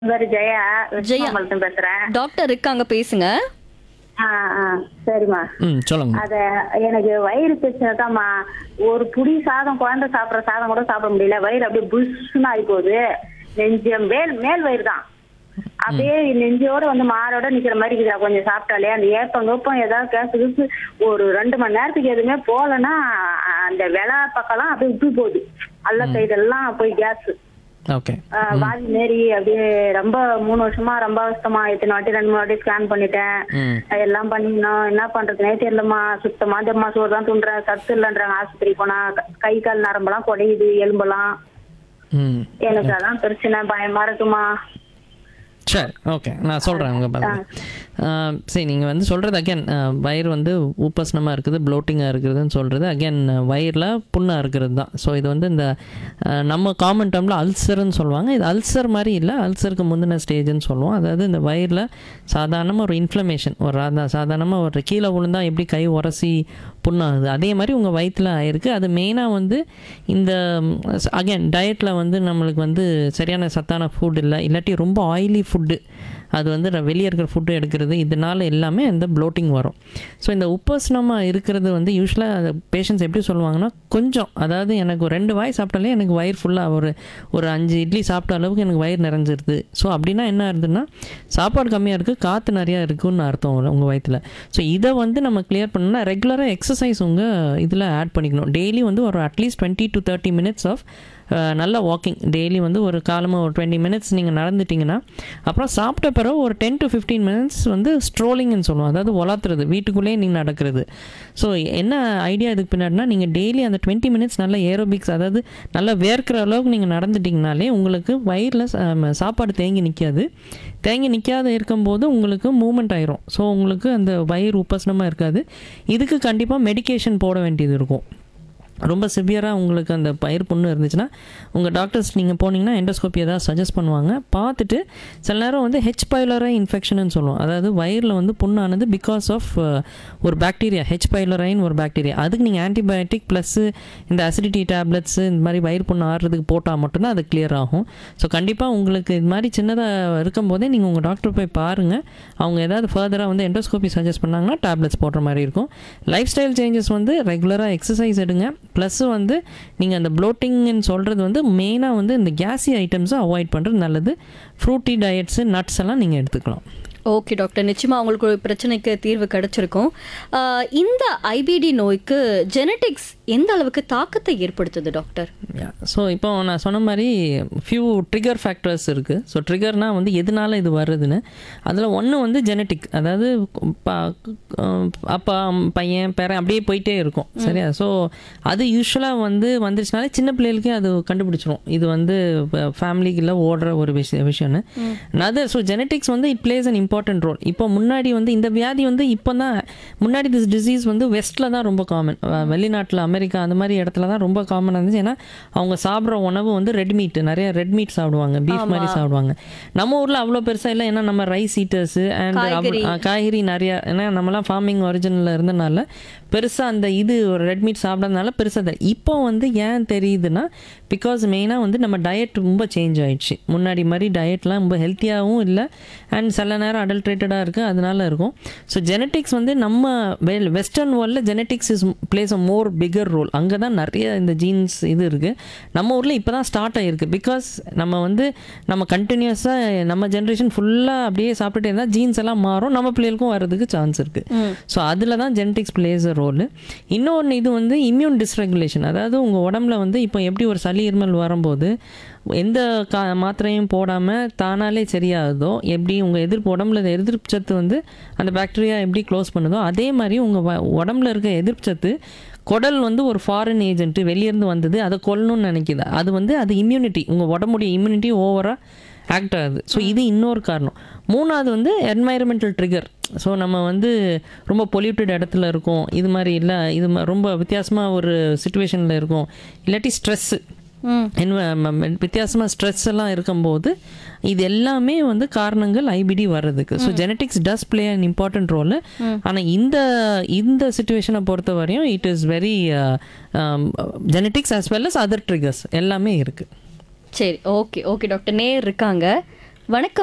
பேரு ஜெயா ஜெயா. விஷ்ணுமங்கலத்துல பேசுறேன் டாக்டர் இருக்காங்க பேசுங்க ஆ ஆ சரிம்மா ம் சொல்லுங்க அத எனக்கு வயிறு பிரச்சனை தான்மா ஒரு புடி சாதம் குழந்தை சாப்பிடுற சாதம் கூட சாப்பிட முடியல வயிறு அப்படியே புஷ்னு ஆகி போகுது நெஞ்சு மேல் மேல் வயிறு தான் அப்படியே நெஞ்சோட வந்து மாரோட நிக்கிற மாதிரி இருக்குதா கொஞ்சம் சாப்பிட்டாலே அந்த ஏப்பம் கோப்பம் ஏதாவது கேஸ் கிசு ஒரு ரெண்டு மணி நேரத்துக்கு எதுவுமே போகலன்னா அந்த விலை பக்கம்லாம் அப்படியே விட்டு போகுது அல்ல சைடு எல்லாம் போய் கேஸ் ஓகே வாதி மாரி அப்படியே ரொம்ப மூணு வருஷமா ரொம்ப அவஸ்தமா இத்தனை வாட்டி ரெண்டு மூணு வாட்டி ஸ்கேன் பண்ணிட்டேன் ம் எல்லாம் பண்ணினோம் என்ன பண்றதுனே தெரியலம்மா சுத்தமா ஜம்மா சோறு தான் துண்டுறேன் சத்து இல்லைன்றாங்க ஆஸ்பத்திரி போனா க- கை கால் நரம்பெல்லாம் குடையுது எலும்பெல்லாம் ம் எனக்கு அதான் பிரச்சனை பயமா இருக்குமா சரி ஓகே நான் சொல்கிறேன் உங்கள் பதில் சரி நீங்கள் வந்து சொல்கிறது அகேன் வயிறு வந்து உப்பசனமாக இருக்குது ப்ளோட்டிங்காக இருக்குதுன்னு சொல்கிறது அகேன் வயிறில் புண்ணாக இருக்கிறது தான் ஸோ இது வந்து இந்த அஹ், நம்ம காமன் டேர்மில் அல்சர்னு சொல்லுவாங்க இது அல்சர் மாதிரி இல்லை அல்சருக்கு முந்தின ஸ்டேஜ்னு சொல்லுவோம் அதாவது இந்த வயிறில் சாதாரணமாக ஒரு இன்ஃப்ளமேஷன் ஒரு ராதா சாதாரணமாக ஒரு கீழே விழுந்தா எப்படி கை உரசி புண்ணாகுது அதே மாதிரி உங்கள் வயிற்றில் ஆயிருக்கு அது மெயினாக வந்து இந்த அகைன் டயட்டில் வந்து நம்மளுக்கு வந்து சரியான சத்தான ஃபுட் இல்லை இல்லாட்டி ரொம்ப ஆயிலி ஃபுட்டு அது வந்து ர- வெளியே இருக்கிற ஃபுட்டு எடுக்கிறது இதனால எல்லாமே இந்த ப்ளோட்டிங் வரும் ஸோ இந்த உப்பசனமாக இருக்கிறது வந்து யூஸ்வலாக பேஷண்ட்ஸ் எப்படி சொல்லுவாங்கன்னா கொஞ்சம் அதாவது எனக்கு ஒரு ரெண்டு வாய் சாப்பிட்டாலே எனக்கு வயிறு ஃபுல்லாக ஒரு ஒரு அஞ்சு இட்லி சாப்பிட்ட அளவுக்கு எனக்கு வயிறு நிறைஞ்சிருது ஸோ அப்படின்னா என்ன ஆகுதுன்னா சாப்பாடு கம்மியாக இருக்குது காற்று நிறையா இருக்குன்னு அர்த்தம் உங்கள் வயிற்றில் ஸோ இதை வந்து நம்ம கிளியர் பண்ணணும்னா ரெகுலராக எக்ஸசைஸ் உங்கள் இதில் ஆட் பண்ணிக்கணும் டெய்லி வந்து ஒரு at least twenty to thirty minutes of நல்ல வாக்கிங் டெய்லி வந்து ஒரு காலமாக ஒரு டுவெண்ட்டி மினிட்ஸ் நீங்கள் நடந்துட்டிங்கன்னா அப்புறம் சாப்பிட்ட பிறகு ஒரு டென் டு ஃபிஃப்டீன் மினிட்ஸ் வந்து ஸ்ட்ரோலிங்னு சொல்லுவோம் அதாவது வளர்த்துறது வீட்டுக்குள்ளேயே நீங்கள் நடக்கிறது ஸோ என்ன ஐடியா இதுக்கு பின்னாடினா நீங்கள் டெய்லி அந்த டுவெண்ட்டி மினிட்ஸ் நல்ல ஏரோபிக்ஸ் அதாவது நல்லா வேர்க்கிற அளவுக்கு நீங்கள் நடந்துட்டிங்கனாலே உங்களுக்கு வயிறில் சாப்பாடு தேங்கி நிற்காது தேங்கி நிற்காத இருக்கும்போது உங்களுக்கு மூமெண்ட் ஆயிரும் ஸோ உங்களுக்கு அந்த வயிறு உப்பசனமாக இருக்காது இதுக்கு கண்டிப்பாக மெடிகேஷன் போட வேண்டியது இருக்கும் ரொம்ப சிவியராக உங்களுக்கு அந்த பயிர் புண்ணு இருந்துச்சுன்னா உங்கள் டாக்டர்ஸ் நீங்கள் போனீங்கன்னா எண்டோஸ்கோப்பி ஏதாவது சஜஸ்ட் பண்ணுவாங்க பார்த்துட்டு சில நேரம் வந்து ஹெச் பைலரை இன்ஃபெக்ஷன் சொல்லுவோம் அதாவது வயிறில் வந்து புண்ணானது பிகாஸ் ஆஃப் ஒரு பாக்டீரியா ஹெச் பைலரைன்னு ஒரு பாக்டீரியா அதுக்கு நீங்கள் ஆன்டிபயோட்டிக் ப்ளஸ்ஸு இந்த அசிடிட்டி டேப்லெட்ஸு இந்த மாதிரி வயிறு புண்ணு ஆடுறதுக்கு போட்டால் மட்டும்தான் அது கிளியர் ஆகும் ஸோ கண்டிப்பாக உங்களுக்கு இது மாதிரி சின்னதாக இருக்கும்போதே நீங்கள் உங்கள் டாக்டர் போய் பாருங்கள் அவங்க ஏதாவது ஃபர்தராக வந்து எண்டோஸ்கோப்பி சஜஸ்ட் பண்ணாங்கன்னா டேப்லெட்ஸ் போடுற மாதிரி இருக்கும் லைஃப் ஸ்டைல் சேஞ்சஸ் வந்து ரெகுலராக எக்ஸசைஸ் எடுங்க ப்ளஸ் வந்து நீங்கள் அந்த ப்ளோட்டிங்னு சொல்கிறது வந்து மெயினாக வந்து இந்த கேஸி ஐட்டம்ஸை அவாய்ட் பண்ணுறது நல்லது ஃப்ரூட்டி டயட்ஸு நட்ஸ் எல்லாம் நீங்கள் எடுத்துக்கலாம் ஓகே டாக்டர் நிச்சயமா உங்களுக்கு ஒரு பிரச்சனைக்கு தீர்வு கிடைச்சிருக்கும் ஆஹ், இந்த ஐபிடி நோய்க்கு ஜெனடிக்ஸ் எந்த அளவுக்கு தாக்கத்தை ஏற்படுத்துது டாக்டர் ஸோ இப்போ நான் சொன்ன மாதிரி ஃபியூ ட்ரிகர் ஃபேக்டர்ஸ் இருக்குது ஸோ ட்ரிகர்னால் வந்து எதனால இது வருதுன்னு அதில் ஒன்று வந்து ஜெனட்டிக் அதாவது பா அஹ் அப்பா பையன் பேரன் அப்படியே போயிட்டே இருக்கும் சரியா ஸோ அது யூஸ்வலாக வந்து வந்துருச்சுனாலே சின்ன பிள்ளைகளுக்கே அது கண்டுபிடிச்சிரும் இது வந்து ஃபேமிலிக்குள்ள ஓடுற ஒரு விஷயம் விஷயம்னு அது ஸோ ஜெனட்டிக்ஸ் வந்து it plays an important role இப்போ முன்னாடி வந்து இந்த வியாதி வந்து இப்போ தான் முன்னாடி திஸ் டிசீஸ் வந்து வெஸ்ட்டில் தான் ரொம்ப காமன் வெளிநாட்டில் அமெரிக்கா அந்த மாதிரி இடத்துல தான் ரொம்ப காமனாக இருந்துச்சு ஏன்னா அவங்க சாப்பிட்ற உணவு வந்து ரெட் மீட் நிறைய ரெட் மீட் சாப்பிடுவாங்க பீஃப் மாதிரி சாப்பிடுவாங்க நம்ம ஊரில் அவ்வளோ பெருசாக இல்லை ஏன்னா நம்ம ரைஸ் ஈட்டர்ஸு காய்கறி. அண்ட் காய்கறி நிறையா ஏன்னா நம்மலாம் ஃபார்மிங் ஒரிஜினலில் இருந்தனால பெருசாக அந்த இது ஒரு ரெட் மீட் சாப்பிட்றதுனால பெருசாக தெரியல இப்போ வந்து ஏன் தெரியுதுன்னா பிகாஸ் மெயினாக வந்து நம்ம டயட் ரொம்ப சேஞ்ச் ஆயிடுச்சு முன்னாடி மாதிரி டயட்லாம் ரொம்ப ஹெல்த்தியாகவும் இல்லை அண்ட் சில நேரம் அடல்ட்ரேட்டடாக இருக்குது அதனால இருக்கும் ஸோ ஜெனட்டிக்ஸ் வந்து நம்ம வெல் வெஸ்டர்ன் வேர்ல்டில் genetics is plays a more bigger role அங்கே தான் நிறைய இந்த ஜீன்ஸ் இது இருக்குது நம்ம ஊரில் இப்போ தான் ஸ்டார்ட் ஆகிருக்கு பிகாஸ் நம்ம வந்து நம்ம கண்டினியூஸாக நம்ம ஜென்ரேஷன் ஃபுல்லாக அப்படியே சாப்பிட்டுட்டே இருந்தால் ஜீன்ஸ் எல்லாம் மாறும் நம்ம பிள்ளைகளுக்கும் வர்றதுக்கு சான்ஸ் இருக்குது ஸோ அதில் தான் ஜெனட்டிக்ஸ் பிளேஸ் அ ரோல் இன்னொன்று இது வந்து இம்யூன் டிஸ்ரெகுலேஷன் அதாவது உங்கள் உடம்புல வந்து இப்போ எப்படி ஒரு சளி இருமல் வரும்போது எந்த கா மாத்திரையும் போடாமல் தானாலே சரியாகுதோ எப்படி உங்கள் எதிர்ப்பு உடம்புல இருக்க எதிர்ப்பு சத்து வந்து அந்த பாக்டீரியா எப்படி க்ளோஸ் பண்ணுதோ அதே மாதிரி உங்கள் உடம்புல இருக்க எதிர்ப்பு சத்து குடல் வந்து ஒரு ஃபாரின் ஏஜென்ட்டு வெளியேருந்து வந்தது அதை கொல்லணும்னு நினைக்குது அது வந்து அது இம்யூனிட்டி உங்கள் உடம்புடைய இம்யூனிட்டி ஓவராக ஆக்ட் ஆகுது ஸோ இது இன்னொரு காரணம் மூணாவது வந்து என்வாயரமெண்டல் ட்ரிகர் ஸோ நம்ம வந்து ரொம்ப பொல்யூட்டட் இடத்துல இருக்கோம் இது மாதிரி இல்லை இது மா- ரொம்ப வித்தியாசமாக ஒரு சுச்சுவேஷனில் இருக்கோம் இல்லாட்டி ஸ்ட்ரெஸ்ஸு வித்தியாசமாக ஸ்ட்ரெஸ் எல்லாம் இருக்கும்போது இது எல்லாமே வந்து காரணங்கள் ஐபிடி வர்றதுக்கு so genetics does play an important role ஆனால் இந்த இந்த சுச்சுவேஷனை பொறுத்த வரையும் it is very genetics as well as other triggers எல்லாமே இருக்குது சரி ஓகே ஓகே டாக்டர் நேர் இருக்காங்க வணக்கம்